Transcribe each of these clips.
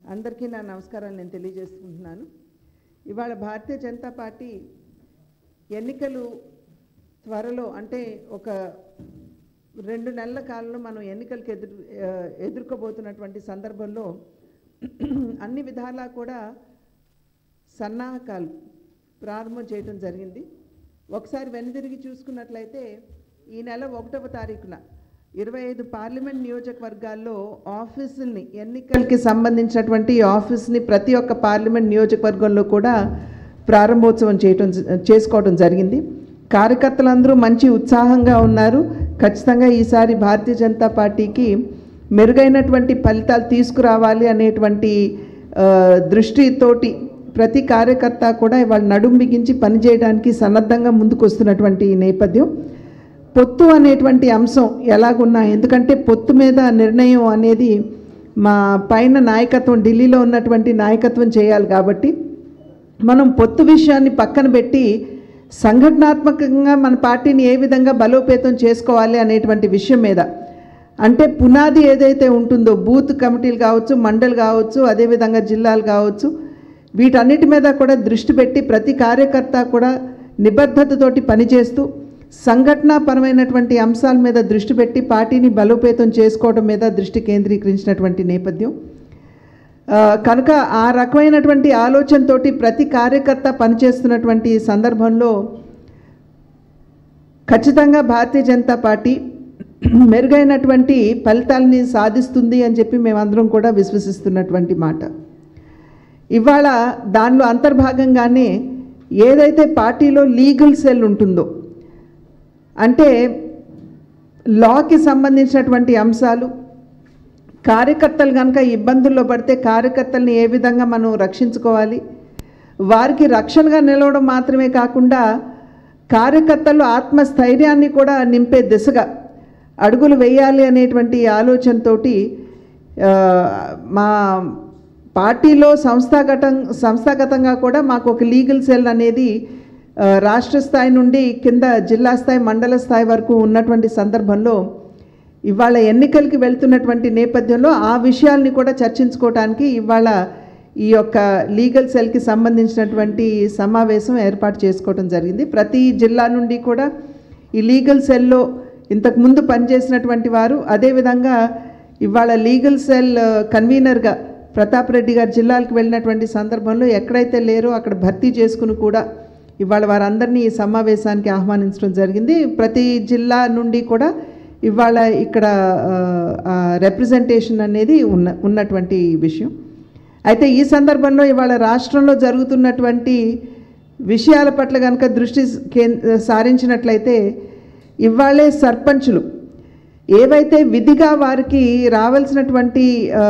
అందరికీ నా నమస్కారాలు నేను తెలియజేసుకుంటున్నాను ఇవాళ భారతీయ జనతా పార్టీ ఎన్నికలు త్వరలో అంటే ఒక రెండు నెలల కాలంలో మనం ఎన్నికలకు ఎదురు ఆ, ఎదుర్కోబోతున్నటువంటి సందర్భంలో అన్ని విధాలా కూడా సన్నాహకాలు ప్రారంభం చేయడం జరిగింది ఒకసారి వెనుదిరిగి చూసుకున్నట్లయితే ఈ నెల ఒకటవ తారీఖున ఇరవై ఐదు పార్లమెంట్ నియోజకవర్గాల్లో ఆఫీసుల్ని ఎన్నికలకి సంబంధించినటువంటి ఆఫీస్ని ప్రతి ఒక్క పార్లమెంట్ నియోజకవర్గంలో కూడా ప్రారంభోత్సవం చేయటం చేసుకోవడం జరిగింది కార్యకర్తలందరూ మంచి ఉత్సాహంగా ఉన్నారు ఖచ్చితంగా ఈసారి భారతీయ జనతా పార్టీకి మెరుగైనటువంటి ఫలితాలు తీసుకురావాలి అనేటువంటి ఆ, దృష్టితోటి ప్రతి కార్యకర్త కూడా ఇవాళ నడుం బిగించి పనిచేయడానికి సన్నద్ధంగా ముందుకు వస్తున్నటువంటి నేపథ్యం పొత్తు అనేటువంటి అంశం ఎలాగున్నా ఎందుకంటే పొత్తు మీద నిర్ణయం అనేది మా పైన నాయకత్వం ఢిల్లీలో ఉన్నటువంటి నాయకత్వం చేయాలి కాబట్టి మనం పొత్తు విషయాన్ని పక్కన పెట్టి సంఘటనాత్మకంగా మన పార్టీని ఏ విధంగా బలోపేతం చేసుకోవాలి అనేటువంటి విషయం మీద అంటే పునాది ఏదైతే ఉంటుందో బూత్ కమిటీలు కావచ్చు మండలి కావచ్చు అదేవిధంగా జిల్లాలు కావచ్చు వీటన్నిటి మీద కూడా దృష్టి పెట్టి ప్రతి కార్యకర్త కూడా నిబద్ధతతోటి పనిచేస్తూ సంఘటనాపరమైనటువంటి అంశాల మీద దృష్టి పెట్టి పార్టీని బలోపేతం చేసుకోవడం మీద దృష్టి కేంద్రీకరించినటువంటి నేపథ్యం ఆ, కనుక ఆ రకమైనటువంటి ఆలోచనతోటి ప్రతి కార్యకర్త పనిచేస్తున్నటువంటి సందర్భంలో ఖచ్చితంగా భారతీయ జనతా పార్టీ మెరుగైనటువంటి ఫలితాలని సాధిస్తుంది అని చెప్పి మేమందరం కూడా విశ్వసిస్తున్నటువంటి మాట ఇవాళ దానిలో అంతర్భాగంగానే ఏదైతే పార్టీలో లీగల్ సెల్ ఉంటుందో అంటే లాకి సంబంధించినటువంటి అంశాలు కార్యకర్తలు కనుక ఇబ్బందుల్లో పడితే కార్యకర్తల్ని ఏ విధంగా మనం రక్షించుకోవాలి వారికి రక్షణగా నిలవడం మాత్రమే కాకుండా కార్యకర్తలు ఆత్మస్థైర్యాన్ని కూడా నింపే దిశగా అడుగులు వేయాలి అనేటువంటి ఆలోచనతోటి ఆ, మా పార్టీలో సంస్థాగతం సంస్థాగతంగా కూడా మాకు ఒక లీగల్ సెల్ అనేది ఆ, రాష్ట్ర స్థాయి నుండి కింద జిల్లా స్థాయి మండల స్థాయి వరకు ఉన్నటువంటి సందర్భంలో ఇవాళ ఎన్నికలకి వెళ్తున్నటువంటి నేపథ్యంలో ఆ విషయాల్ని కూడా చర్చించుకోవడానికి ఇవాళ ఈ యొక్క లీగల్ సెల్కి సంబంధించినటువంటి సమావేశం ఏర్పాటు చేసుకోవడం జరిగింది ప్రతి జిల్లా నుండి కూడా ఈ లీగల్ సెల్లో ఇంతకుముందు పనిచేసినటువంటి వారు అదేవిధంగా ఇవాళ లీగల్ సెల్ కన్వీనర్గా ప్రతాప్ రెడ్డి గారు జిల్లాలకు వెళ్ళినటువంటి సందర్భంలో ఎక్కడైతే లేరో అక్కడ భర్తీ చేసుకుని కూడా ఇవాళ వారందరినీ ఈ సమావేశానికి ఆహ్వానించడం జరిగింది ప్రతి జిల్లా నుండి కూడా ఇవాళ ఇక్కడ రిప్రజెంటేషన్ అనేది ఉన్న ఉన్నటువంటి విషయం అయితే ఈ సందర్భంలో ఇవాళ రాష్ట్రంలో జరుగుతున్నటువంటి విషయాల పట్ల కనుక దృష్టి కేం- సారించినట్లయితే ఇవాళే సర్పంచులు ఏవైతే విధిగా వారికి రావాల్సినటువంటి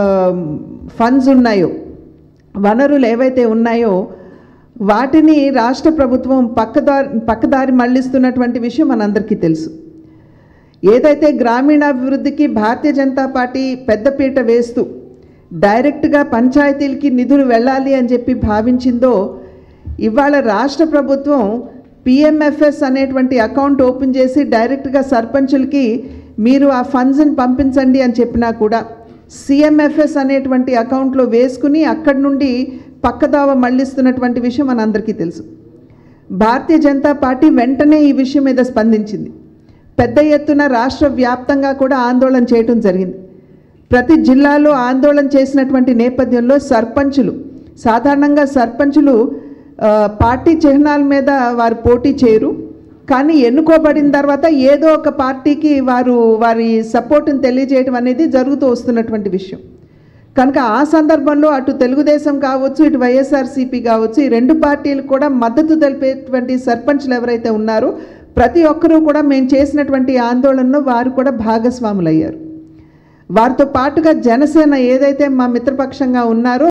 ఫండ్స్ ఉన్నాయో వనరులు ఏవైతే ఉన్నాయో వాటిని రాష్ట్ర ప్రభుత్వం పక్కదారి పక్కదారి మళ్లిస్తున్నటువంటి విషయం మనందరికీ తెలుసు ఏదైతే గ్రామీణాభివృద్ధికి భారతీయ జనతా పార్టీ పెద్దపీట వేస్తూ డైరెక్ట్గా పంచాయతీలకి నిధులు వెళ్ళాలి అని చెప్పి భావించిందో ఇవాళ రాష్ట్ర ప్రభుత్వం పిఎంఎఫ్ఎస్ అనేటువంటి అకౌంట్ ఓపెన్ చేసి డైరెక్ట్గా సర్పంచులకి మీరు ఆ ఫండ్స్ని పంపించండి అని చెప్పినా కూడా సిఎంఎఫ్ఎస్ అనేటువంటి అకౌంట్లో వేసుకుని అక్కడి నుండి పక్కదావ మళ్లిస్తున్నటువంటి విషయం మనందరికీ తెలుసు భారతీయ జనతా పార్టీ వెంటనే ఈ విషయం మీద స్పందించింది పెద్ద ఎత్తున రాష్ట్ర వ్యాప్తంగా కూడా ఆందోళన చేయటం జరిగింది ప్రతి జిల్లాలో ఆందోళన చేసినటువంటి నేపథ్యంలో సర్పంచులు సాధారణంగా సర్పంచులు ఆ, పార్టీ చిహ్నాల మీద వారు పోటీ చేయరు కానీ ఎన్నుకోబడిన తర్వాత ఏదో ఒక పార్టీకి వారు వారి సపోర్ట్ని తెలియజేయడం అనేది జరుగుతూ వస్తున్నటువంటి విషయం కనుక ఆ సందర్భంలో అటు తెలుగుదేశం కావచ్చు ఇటు వైఎస్ఆర్సీపీ కావచ్చు ఈ రెండు పార్టీలు కూడా మద్దతు తెలిపేటువంటి సర్పంచ్లు ఎవరైతే ఉన్నారో ప్రతి ఒక్కరూ కూడా మేము చేసినటువంటి ఆందోళనలో వారు కూడా భాగస్వాములయ్యారు వారితో పాటుగా జనసేన ఏదైతే మా మిత్రపక్షంగా ఉన్నారో